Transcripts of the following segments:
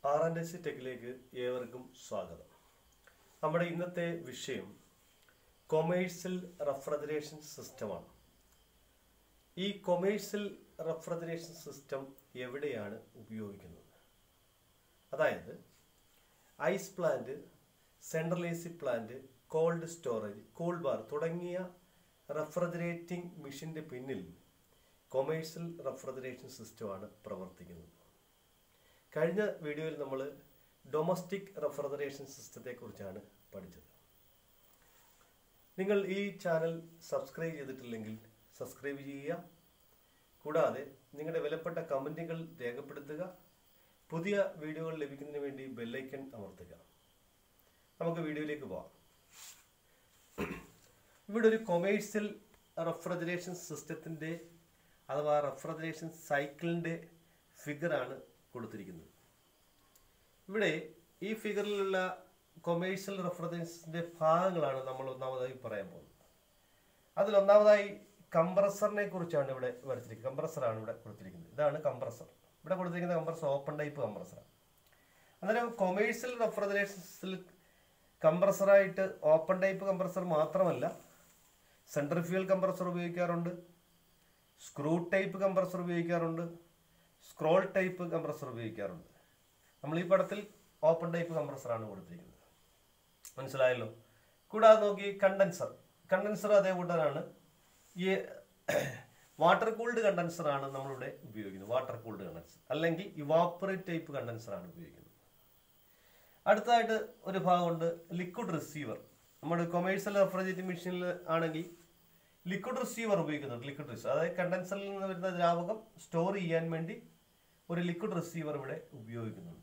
R and S ടെക്കിലേക്ക് ഏവർക്കും സ്വാഗതം നമ്മുടെ ഇന്നത്തെ വിഷയം കൊമേഴ്സ്യൽ റെഫ്രിജറേഷൻ സിസ്റ്റമാണ് ഈ കൊമേഴ്സ്യൽ റെഫ്രിജറേഷൻ സിസ്റ്റം എവിടെയാണ് ഉപയോഗിക്കുന്നത് അതായത് ice plant central A C plant cold storage cool bar തുടങ്ങിയ റെഫ്രിജറേറ്റിംഗ് മെഷീൻ്റെ പിന്നിൽ കൊമേഴ്സ്യൽ റെഫ്രിജറേഷൻ സിസ്റ്റമാണ് പ്രവർത്തിക്കുന്നത് കഴിഞ്ഞ വീഡിയോയിൽ നമ്മൾ ഡൊമസ്റ്റിക് റെഫ്രിജറേഷൻ സിസ്റ്റത്തെക്കുറിച്ചാണ് പഠിച്ചത് നിങ്ങൾ ഈ ചാനൽ സബ്സ്ക്രൈബ് ചെയ്തിട്ടില്ലെങ്കിൽ സബ്സ്ക്രൈബ് ചെയ്യുക കൂടാതെ നിങ്ങളുടെ വിലപ്പെട്ട കമൻറ്റുകൾ രേഖപ്പെടുത്തുക പുതിയ വീഡിയോകൾ ലഭിക്കുന്നതിന് വേണ്ടി ബെല്ലൈക്കൺ അമർത്തുക നമുക്ക് വീഡിയോയിലേക്ക് പോകാം ഇവിടെ ഒരു കൊമേഴ്സ്യൽ റെഫ്രിജറേഷൻ സിസ്റ്റത്തിൻ്റെ അഥവാ റെഫ്രിജറേഷൻ സൈക്കിളിൻ്റെ ഫിഗറാണ് കൊടുത്തിരിക്കുന്നത് ഇവിടെ ഈ ഫിഗറിലുള്ള കൊമേഴ്സ്യൽ റെഫ്രിജറേഷൻ്റെ ഭാഗങ്ങളാണ് നമ്മൾ ഒന്നാമതായി പറയാൻ പോകുന്നത് അതിൽ ഒന്നാമതായി കംപ്രസറിനെ കുറിച്ചാണ് ഇവിടെ വരച്ചിരിക്കുന്നത് കംപ്രസറാണ് ഇവിടെ കൊടുത്തിരിക്കുന്നത് ഇതാണ് കംപ്രസർ ഇവിടെ കൊടുത്തിരിക്കുന്ന കംപ്രസർ ഓപ്പൺ ടൈപ്പ് കംപ്രസറാണ് അന്നേരം കൊമേഴ്സ്യൽ റെഫ്രിജറേഷൻസിൽ കംപ്രസറായിട്ട് ഓപ്പൺ ടൈപ്പ് കംപ്രസർ മാത്രമല്ല സെൻട്രിഫ്യൂൽ കംപ്രസർ ഉപയോഗിക്കാറുണ്ട് സ്ക്രൂ ടൈപ്പ് കംപ്രസർ ഉപയോഗിക്കാറുണ്ട് സ്ക്രോൾ ടൈപ്പ് കംപ്രസർ ഉപയോഗിക്കാറുണ്ട് നമ്മൾ ഈ പടത്തിൽ ഓപ്പൺ ടൈപ്പ് കംപ്രസറാണ് കൊടുത്തിരിക്കുന്നത് മനസ്സിലായല്ലോ കൂടാതെ നോക്കി കണ്ടൻസർ കണ്ടൻസർ അതേ കൂട്ടനാണ് ഈ വാട്ടർ കൂൾഡ് കണ്ടൻസർ ആണ് നമ്മളിവിടെ ഉപയോഗിക്കുന്നത് വാട്ടർ കൂൾഡ് കണ്ടൻസർ അല്ലെങ്കിൽ ഇവാപ്പറേറ്റ് ടൈപ്പ് കണ്ടൻസർ ആണ് ഉപയോഗിക്കുന്നത് അടുത്തതായിട്ട് ഒരു ഭാഗമുണ്ട് ലിക്വിഡ് റിസീവർ നമ്മുടെ കൊമേഴ്സ്യൽ റെഫ്രിജറേറ്റിംഗ് മെഷീനിൽ ആണെങ്കിൽ ലിക്വിഡ് റിസീവർ ഉപയോഗിക്കുന്നുണ്ട് ലിക്വിഡ് റിസീവർ അതായത് കണ്ടൻസറിൽ നിന്ന് വരുന്ന ദ്രാവകം സ്റ്റോർ ചെയ്യാൻ വേണ്ടി ഒരു ലിക്വിഡ് റിസീവർ ഇവിടെ ഉപയോഗിക്കുന്നുണ്ട്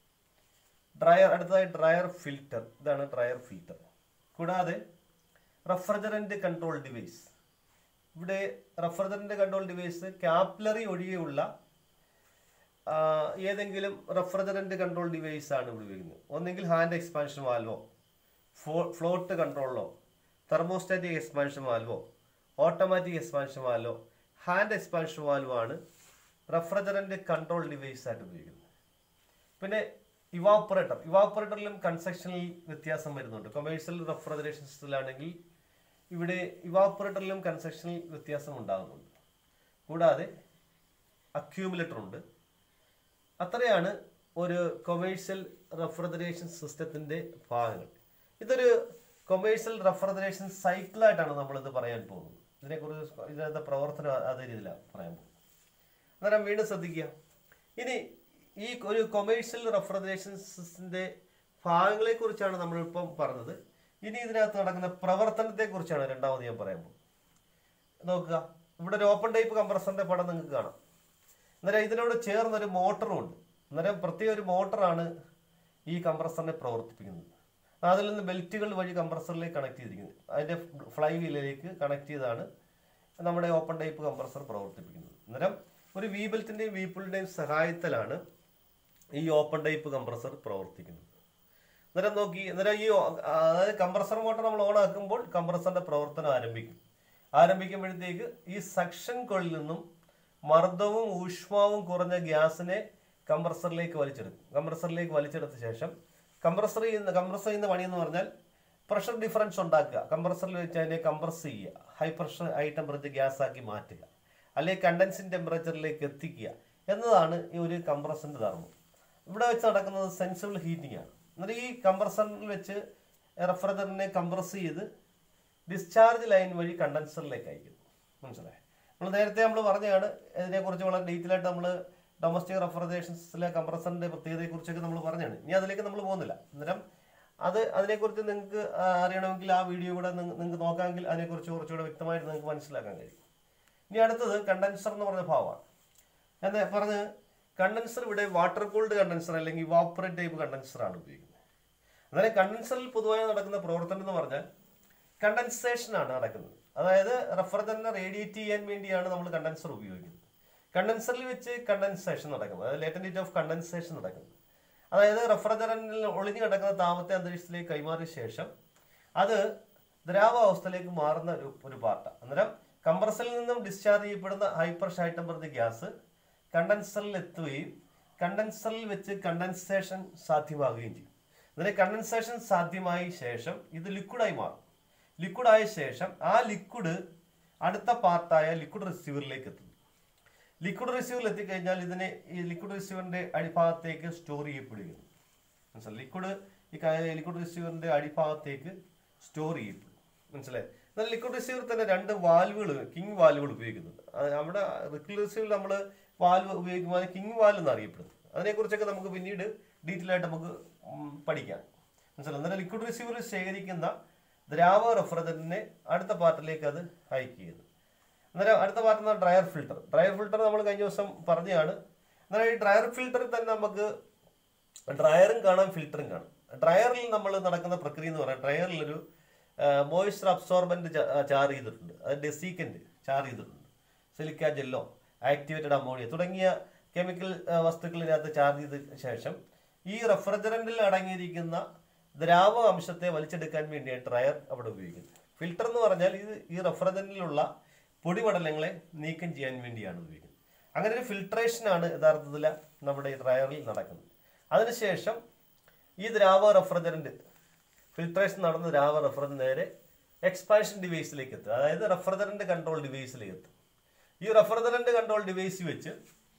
ഡ്രയർ അടുത്തതായി ഡ്രയർ ഫിൽറ്റർ ഇതാണ് ഡ്രയർ ഫിൽറ്റർ കൂടാതെ റെഫ്രിജറന്റ് കൺട്രോൾ ഡിവൈസ് ഇവിടെ റെഫ്രിജറന്റ് കൺട്രോൾ ഡിവൈസ് കാപ്ലറി ഒഴികെയുള്ള ആ, ഏതെങ്കിലും റെഫ്രിജറന്റ് കൺട്രോൾ ഡിവൈസ് ആണ് ഇവിടെ ഉപയോഗിക്കുന്നത് ഒന്നെങ്കിൽ ഹാൻഡ് എക്സ്പാൻഷൻ വാൽവോ ഫ്ലോട്ട് കൺട്രോളോ തെർമോസ്റ്റാറ്റിക് എക്സ്പാൻഷൻ വാൽവോ ഓട്ടോമാറ്റിക് എക്സ്പാൻഷൻ വാൽവോ ഹാൻഡ് എക്സ്പാൻഷൻ വാൽവോ ആണ് റെഫ്രിജറന്റ് കൺട്രോൾ ഡിവൈസ് ആയിട്ട് ഉപയോഗിക്കുന്നത് പിന്നെ ഇവാപ്പറേറ്റർ ഇവാപ്പറേറ്ററിലും കൺസ്ട്രക്ഷനിൽ വ്യത്യാസം വരുന്നുണ്ട് കൊമേഴ്സ്യൽ റെഫ്രിജറേഷൻ സിസ്റ്റത്തിലാണെങ്കിൽ ഇവിടെ ഇവാപ്പറേറ്ററിലും കൺസ്ട്രക്ഷനിൽ വ്യത്യാസം ഉണ്ടാകുന്നുണ്ട് കൂടാതെ അക്യൂമുലേറ്റർ ഉണ്ട് അത്രയാണ് ഒരു കൊമേഴ്സ്യൽ റെഫ്രിജറേഷൻ സിസ്റ്റത്തിൻ്റെ ഭാഗങ്ങൾ ഇതൊരു കൊമേഴ്സ്യൽ റെഫ്രിജറേഷൻ സൈക്കിളായിട്ടാണ് നമ്മളിത് പറയാൻ പോകുന്നത് ഇതിനെക്കുറിച്ച് ഇതിനകത്തെ പ്രവർത്തനം അതേ രീതിയിലാണ് പറയാൻ പോകുന്നത് അന്നേരം വീണ്ടും ശ്രദ്ധിക്കുക ഇനി ഈ ഒരു കൊമേഴ്സ്യൽ റെഫ്രിജറേഷൻ സിസ്റ്റത്തിൻ്റെ ഭാഗങ്ങളെക്കുറിച്ചാണ് നമ്മളിപ്പം പറഞ്ഞത് ഇനി ഇതിനകത്ത് നടക്കുന്ന പ്രവർത്തനത്തെക്കുറിച്ചാണ് രണ്ടാമത് ഞാൻ പറയാൻ പോകുന്നത് നോക്കുക ഇവിടെ ഒരു ഓപ്പൺ ടൈപ്പ് കംപ്രസറിന്റെ പടം നിങ്ങൾക്ക് കാണാം അന്നേരം ഇതിനോട് ചേർന്നൊരു മോട്ടറും ഉണ്ട് അന്നേരം പ്രത്യേക ഒരു മോട്ടറാണ് ഈ കംപ്രസറിനെ പ്രവർത്തിപ്പിക്കുന്നത് അതിൽ നിന്ന് ബെൽറ്റുകൾ വഴി കംപ്രസറിലേക്ക് കണക്ട് ചെയ്തിരിക്കുന്നത് അതിന്റെ ഫ്ലൈ വീലിലേക്ക് കണക്ട് ചെയ്താണ് നമ്മുടെ ഓപ്പൺ ടൈപ്പ് കംപ്രസർ പ്രവർത്തിപ്പിക്കുന്നത് അന്നേരം ഒരു വി ബെൽറ്റിന്റെയും വി പുള്ളിന്റെയും സഹായത്തിലാണ് ഈ ഓപ്പൺ ടൈപ്പ് കംപ്രസർ പ്രവർത്തിക്കുന്നത് അന്നേരം നോക്കി അന്നേരം ഈ ഓ- അതായത് കംപ്രസർ മോട്ടർ നമ്മൾ ഓൺ ആക്കുമ്പോൾ കംപ്രസറിന്റെ പ്രവർത്തനം ആരംഭിക്കും ആരംഭിക്കുമ്പോഴത്തേക്ക് ഈ സക്ഷൻ കൊള്ളിൽ നിന്നും മർദ്ദവും ഊഷ്മാവും കുറഞ്ഞ ഗ്യാസിനെ കംപ്രസറിലേക്ക് വലിച്ചെടുക്കും കംപ്രസറിലേക്ക് വലിച്ചെടുത്ത ശേഷം കംപ്രസർ ചെയ്യുന്ന കംപ്രസർ ചെയ്യുന്ന പണി എന്ന് പറഞ്ഞാൽ പ്രഷർ ഡിഫറൻസ് ഉണ്ടാക്കുക കംപ്രസറിൽ വെച്ച് അതിനെ കംപ്രസ് ചെയ്യുക high pressure high temperature gas ആക്കി മാറ്റുക അല്ലെങ്കിൽ കണ്ടൻസിങ് ടെമ്പറേച്ചറിലേക്ക് എത്തിക്കുക എന്നതാണ് ഈ ഒരു കംപ്രസറിന്റെ ധർമ്മം ഇവിടെ വെച്ച് നടക്കുന്നത് സെൻസിബിൾ ഹീറ്റിംഗ് ആണ് എന്നിട്ട് ഈ കംപ്രസറിൽ വെച്ച് റെഫ്രിജറിനെ കംപ്രസ് ചെയ്ത് ഡിസ്ചാർജ് ലൈൻ വഴി കണ്ടൻസറിലേക്ക് അയക്കുന്നു മനസ്സിലായി നമ്മൾ നേരത്തെ നമ്മൾ പറഞ്ഞതാണ് ഇതിനെക്കുറിച്ച് വളരെ ഡീറ്റെയിൽ ആയിട്ട് നമ്മൾ ഡൊമസ്റ്റിക് റെഫ്രിജറേഷൻസിലെ കംപ്രസറിന്റെ പ്രത്യേകതയെക്കുറിച്ചൊക്കെ നമ്മൾ പറഞ്ഞാണ് ഇനി അതിലേക്ക് നമ്മൾ പോകുന്നില്ല അന്നേരം അത് അതിനെക്കുറിച്ച് നിങ്ങൾക്ക് ആ, അറിയണമെങ്കിൽ ആ വീഡിയോ കൂടെ നിങ്ങൾക്ക് നോക്കാമെങ്കിൽ അതിനെക്കുറിച്ച് കുറച്ചുകൂടെ വ്യക്തമായിട്ട് നിങ്ങൾക്ക് മനസ്സിലാക്കാൻ കഴിയും ഇനി അടുത്തത് കണ്ടൻസർ എന്ന് പറഞ്ഞ ഭാവമാണ് ഞാൻ നേ- പറഞ്ഞ് കണ്ടൻസർ ഇവിടെ വാട്ടർ കൂൾഡ് കണ്ടൻസർ അല്ലെങ്കിൽ വാപ്പറേറ്റ് ടൈപ്പ് കണ്ടൻസർ ആണ് ഉപയോഗിക്കുന്നത് അന്നേരം കണ്ടൻസറിൽ പൊതുവായി നടക്കുന്ന പ്രവർത്തനം എന്ന് പറഞ്ഞാൽ കണ്ടൻസേഷൻ ആണ് നടക്കുന്നത് അതായത് റെഫ്രിജറന്റിനെ റേഡിയേറ്റ് ചെയ്യാൻ വേണ്ടിയാണ് നമ്മൾ കണ്ടൻസർ ഉപയോഗിക്കുന്നത് കണ്ടൻസറിൽ വെച്ച് കണ്ടൻസേഷൻ നടക്കുന്നത് അതായത് ലേറ്റൻറ്റ് ഓഫ് കണ്ടൻസേഷൻ നടക്കുന്നത് അതായത് റെഫ്രിജറന്റിൽ ഒളിഞ്ഞു കിടക്കുന്ന താപത്തെ അന്തരീക്ഷത്തിലേക്ക് കൈമാറിയ ശേഷം അത് ദ്രാവാവസ്ഥയിലേക്ക് മാറുന്ന ഒരു ഒരു പാർട്ടാണ് അന്നേരം കംപ്രസറിൽ നിന്നും ഡിസ്ചാർജ് ചെയ്യപ്പെടുന്ന ഹൈപ്പർ ഹൈ ടെമ്പറേച്ചർ ഗ്യാസ് കണ്ടൻസറിൽ എത്തുകയും കണ്ടൻസറിൽ വെച്ച് കണ്ടൻസേഷൻ സാധ്യമാകുകയും ചെയ്യും അതിന് കണ്ടൻസേഷൻ സാധ്യമായ ശേഷം ഇത് ലിക്വിഡായി മാറും ലിക്വിഡായ ശേഷം ആ ലിക്വിഡ് അടുത്ത പാർട്ടായ ലിക്വിഡ് റിസീവറിലേക്ക് എത്തുന്നു ലിക്വിഡ് റിസീവറിൽ എത്തിക്കഴിഞ്ഞാൽ ഇതിനെ ഈ ലിക്വിഡ് റിസീവറിന്റെ അടിഭാഗത്തേക്ക് സ്റ്റോർ ചെയ്യപ്പെടുകയാണ് മനസ്സിലായി ലിക്വിഡ് ഈ ലിക്വിഡ് റിസീവറിന്റെ അടിഭാഗത്തേക്ക് സ്റ്റോർ ചെയ്യപ്പെടും മനസ്സിലായി എന്നാൽ ലിക്വിഡ് റിസീവർ തന്നെ രണ്ട് വാൽവുകൾ കിങ് വാൽവുകൾ ഉപയോഗിക്കുന്നുണ്ട് അത് അവിടെ ലിക്വിഡ് റിസീവറിൽ നമ്മൾ വാൽവ് ഉപയോഗിക്കുമ്പോൾ കിങ് വാൽവ് എന്നറിയപ്പെടുന്നത് അതിനെക്കുറിച്ചൊക്കെ നമുക്ക് പിന്നീട് ഡീറ്റെയിൽ ആയിട്ട് നമുക്ക് ഉം, പഠിക്കാം മനസ്സിലായി അന്നേരം ലിക്വിഡ് റിസീവറിൽ ശേഖരിക്കുന്ന ദ്രാവ റെഫ്രിജറന്റിനെ അടുത്ത പാർട്ടിലേക്ക് അത് അയക്കുകയാണ് അന്നേരം അടുത്ത part dryer filter dryer filter നമ്മൾ കഴിഞ്ഞ ദിവസം പറഞ്ഞതാണ് അന്നേരം ഈ ഡ്രയർ ഫിൽട്ടറിൽ തന്നെ നമുക്ക് ഡ്രയറും കാണാം ഫിൽറ്ററും കാണാം ഡ്രയറിൽ നമ്മൾ നടക്കുന്ന പ്രക്രിയ എന്ന് പറയാം ഡ്രയറിൽ ഒരു മോയ്സ്ചർ അബ്സോർബന്റ് ചാർ ചെയ്തിട്ടുണ്ട് അത് ഡെസീക്കൻറ്റ് ചാർ ചെയ്തിട്ടുണ്ട് സിലിക്ക ജെല്ലോ ആക്ടിവേറ്റഡ് അമോണിയ തുടങ്ങിയ കെമിക്കൽ വസ്തുക്കളിനകത്ത് ചാർജ് ചെയ്ത ശേഷം ഈ റെഫ്രിജറന്റിൽ അടങ്ങിയിരിക്കുന്ന ദ്രാവ അംശത്തെ വലിച്ചെടുക്കാൻ വേണ്ടിയാണ് ഡ്രയർ അവിടെ ഉപയോഗിക്കുന്നത് ഫിൽട്ടർ എന്ന് പറഞ്ഞാൽ ഇത് ഈ റെഫ്രിജറന്റിലുള്ള പൊടിപടലങ്ങളെ നീക്കം ചെയ്യാൻ വേണ്ടിയാണ് ഉപയോഗിക്കുന്നത് അങ്ങനെ ഒരു ഫിൽട്രേഷനാണ് യഥാർത്ഥത്തിൽ നമ്മുടെ ഈ ഡ്രയറിൽ നടക്കുന്നത് അതിനുശേഷം ഈ ദ്രാവ റെഫ്രിജറന്റ് ഫിൽട്രേഷൻ നടന്ന ദ്രാവ റെഫ്രിജറന്റ് നേരെ എക്സ്പാൻഷൻ ഡിവൈസിലേക്ക് എത്തും അതായത് റെഫ്രിജറന്റ് കൺട്രോൾ ഡിവൈസിലേക്ക് എത്തും ഈ റെഫ്രിജറന്റ് കൺട്രോൾ ഡിവൈസ് വെച്ച്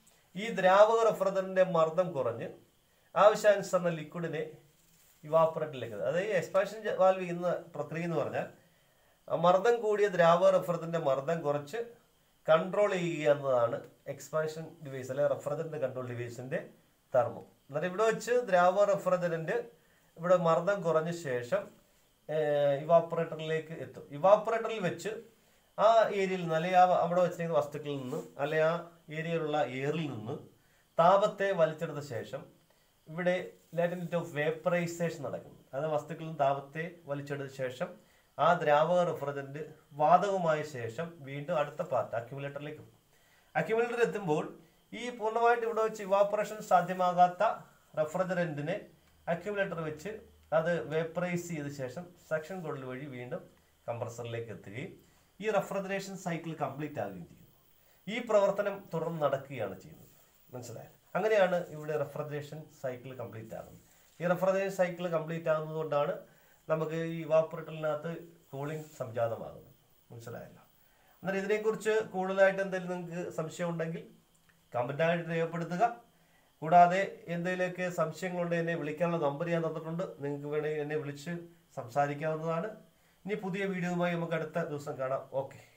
ഈ ദ്രാവക റെഫ്രിജറന്റിന്റെ മർദ്ദം കുറഞ്ഞ് ആവശ്യാനുസരണം ലിക്വിഡിനെ ഇവാപ്പറേറ്ററിലേക്ക് എത്തും അതായത് എക്സ്പാൻഷൻ വാൽവ് ചെയ്യുന്ന പ്രക്രിയ എന്ന് പറഞ്ഞാൽ ആ മർദ്ദം കൂടിയ ദ്രാവക റെഫ്രിജറന്റിന്റെ മർദ്ദം കുറച്ച് കൺട്രോൾ ചെയ്യുക എന്നതാണ് എക്സ്പാൻഷൻ ഡിവൈസ് അല്ലെങ്കിൽ റെഫ്രിജറന്റ് കൺട്രോൾ ഡിവൈസിന്റെ ധർമ്മം എന്നിട്ട് ഇവിടെ വെച്ച് ദ്രാവക റെഫ്രിജറന്റ് ഇവിടെ മർദ്ദം കുറഞ്ഞ ശേഷം ഇവാപ്പറേറ്ററിലേക്ക് എത്തും ഇവാപ്പറേറ്ററിൽ വെച്ച് ആ ഏരിയയിൽ നിന്ന് അല്ലെങ്കിൽ ആ അവിടെ വെച്ചിരിക്കുന്ന വസ്തുക്കളിൽ നിന്ന് അല്ലെങ്കിൽ ആ ഏരിയയിലുള്ള എയറിൽ നിന്ന് താപത്തെ വലിച്ചെടുത്ത ശേഷം ഇവിടെ ലാറ്റൻറ്റ് ഓഫ് വേപ്പറൈസേഷൻ നടക്കുന്നു അത് വസ്തുക്കളിൽ നിന്ന് താപത്തെ വലിച്ചെടുത്ത ശേഷം ആ ദ്രാവക റെഫ്രിജറന്റ് വാതകമായ ശേഷം വീണ്ടും അടുത്ത പാർട്ട് അക്യുമുലേറ്ററിലേക്ക് പോകും അക്യുമുലേറ്റർ എത്തുമ്പോൾ ഈ പൂർണ്ണമായിട്ട് ഇവിടെ വെച്ച് ഇവാപ്പറേഷൻ സാധ്യമാകാത്ത റെഫ്രിജറന്റിനെ അക്യുമുലേറ്റർ വെച്ച് അത് വേപ്പറൈസ് ചെയ്ത ശേഷം സെക്ഷൻ കൊള്ളൽ വഴി വീണ്ടും കംപ്രസറിലേക്ക് എത്തുകയും ഈ റെഫ്രിജറേഷൻ സൈക്കിൾ കംപ്ലീറ്റ് ആകുകയും ചെയ്യുന്നു ഈ പ്രവർത്തനം തുടർന്ന് നടക്കുകയാണ് ചെയ്യുന്നത് മനസ്സിലായത് അങ്ങനെയാണ് ഇവിടെ റെഫ്രിജറേഷൻ സൈക്കിൾ കംപ്ലീറ്റ് ആകുന്നത് ഈ റെഫ്രിജറേഷൻ സൈക്കിൾ കംപ്ലീറ്റ് ആകുന്നത് കൊണ്ടാണ് നമുക്ക് ഈ ഇവാപ്പറേറ്ററിനകത്ത് കൂളിംഗ് സംജാതമാകുന്നത് മനസ്സിലായല്ലോ അന്നേരം ഇതിനെക്കുറിച്ച് കൂടുതലായിട്ട് എന്തെങ്കിലും നിങ്ങൾക്ക് സംശയം ഉണ്ടെങ്കിൽ കമൻ്റായിട്ട് രേഖപ്പെടുത്തുക കൂടാതെ എന്തെങ്കിലുമൊക്കെ സംശയങ്ങളുണ്ടെങ്കിൽ എന്നെ വിളിക്കാനുള്ള നമ്പർ ഞാൻ തന്നിട്ടുണ്ട് നിങ്ങൾക്ക് വേണമെങ്കിൽ എന്നെ വിളിച്ച് സംസാരിക്കാവുന്നതാണ് ഇനി പുതിയ വീഡിയോയുമായി നമുക്ക് അടുത്ത ദിവസം കാണാം ഓക്കെ